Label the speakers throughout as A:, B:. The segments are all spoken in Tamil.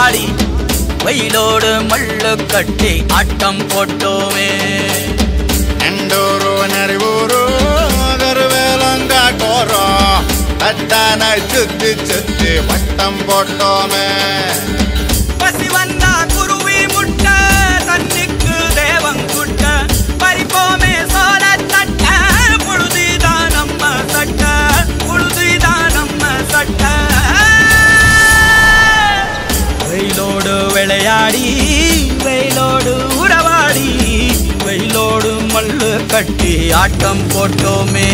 A: உறவாடி வெயிலோடு மல்லு கட்டி ஆட்டம் போட்டோமே
B: ಎಂಡೂರು ನರಿವೂರು கருவேலங்காட்டோரோ தட்டானாய் சுத்தி சுத்தி வட்டம் போட்டோமே
A: பசி வந்தா குருவி முட்ட தண்ணிக்கு தேவங்குட்ட பறிப்போமே சோழ தட்ட புழுதிதான் நம்ம சட்ட புழுதிதான் நம்ம சட்ட வெயிலோடு விளையாடி வெயிலோடு உறவாடி வெயிலோடு மல்லு கட்டி ஆட்டம் போட்டோமே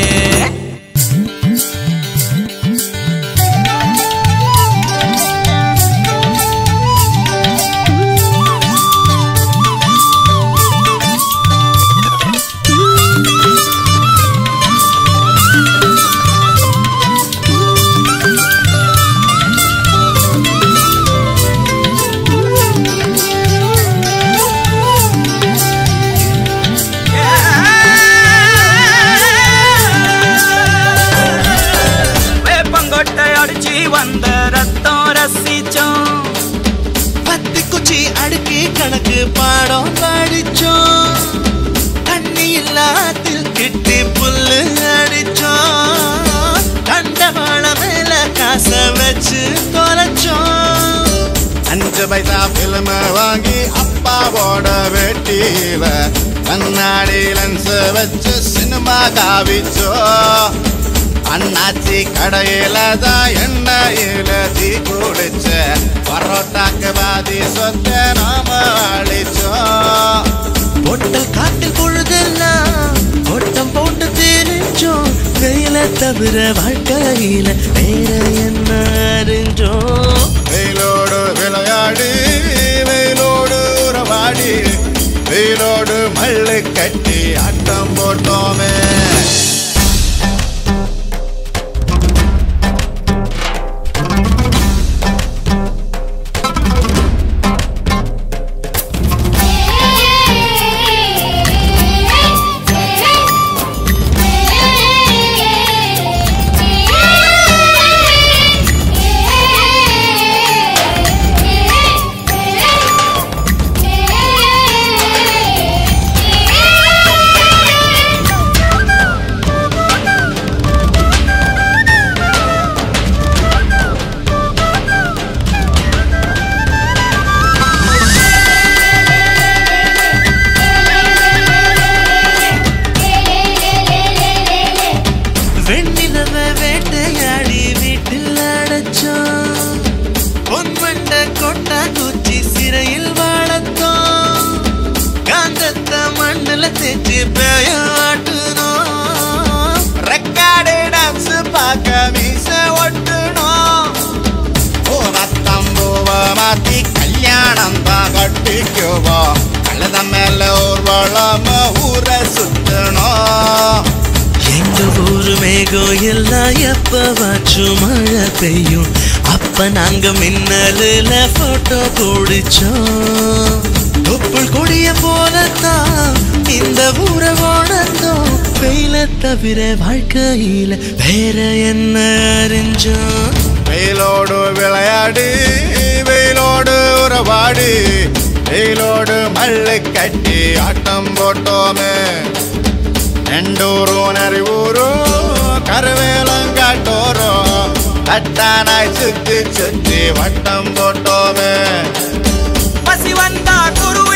A: வேப்பங்கொட்டை அடிச்சு வந்த ரத்தம் ரசிச்சோம்
C: பத்தி குச்சி அடுக்கி கணக்கு பாடம் படிச்சோம் தண்ணி இல்லாத்தில் கிட்டி புல்லு அடிச்சோம் கண்டவாள மேல காச வச்சு தொலைச்சோம்
B: அஞ்சு பைசா பிலிம வாங்கி அப்பாவோட வெட்டியில கண்ணாடி லென்ஸ் வச்சு சினிமா காவிச்சோ அண்ணாச்சி கடையில தான் எண்ணெயில தீ குடிச்ச பரோட்டாக்கு பாதி சொத்த நாம அழிச்சோம்
C: பொட்டல் காட்டில் பொழுதெல்லாம் ஓட்டம் போட்டு தெரிஞ்சோம் கையில தவிர வாழ்க்கையில வேற என்ன அறிஞ்சோம்
B: வெயிலோடு விளையாடி வெயிலோடு உறவாடி வெயிலோடு மல்லு கட்டி ஆட்டம் போட்டோமே
C: வெண்ணிலவ வேட்டையாடி வீட்டில் அடைச்சோம் பொன்வண்ட கொட்டா குச்சி சிறையில் வாழத்தோம் காந்தத்த மண்ணுல தேச்சு பேய ஆட்டுனோம்
B: ரெக்கார்டு டான்ஸ் பார்க்க மீச ஒட்டணும் ஓ நத்தம்பூவ மாத்தி கல்யாணம் தான் கட்டிக்குவோம் கழுத மேல ஊர்வலம் ஊரை சுத்தணும்
C: எங்க ஊரு மேகம் எல்லாம் எப்பவாச்சும் மழை பெய்யும் அப்ப நாங்க மின்னலுல போட்டோ பிடிச்சோம் தொப்புள் கொடிய போலத்தான் இந்த ஊரை ஓடத்தோம் வெயில தவிர வாழ்க்கையில வேற என்ன அறிஞ்சோம்
B: வெயிலோடு விளையாடி வெயிலோடு உறவாடி வெயிலோடு மல்லு கட்டி ஆட்டம் போட்டோமே நெண்டூரும் நரிவூரும் கருவேலங்காட்டோரும் தட்டானாய் சுத்தி சுத்தி வட்டம் போட்டோமே
A: பசி வந்தா குருவி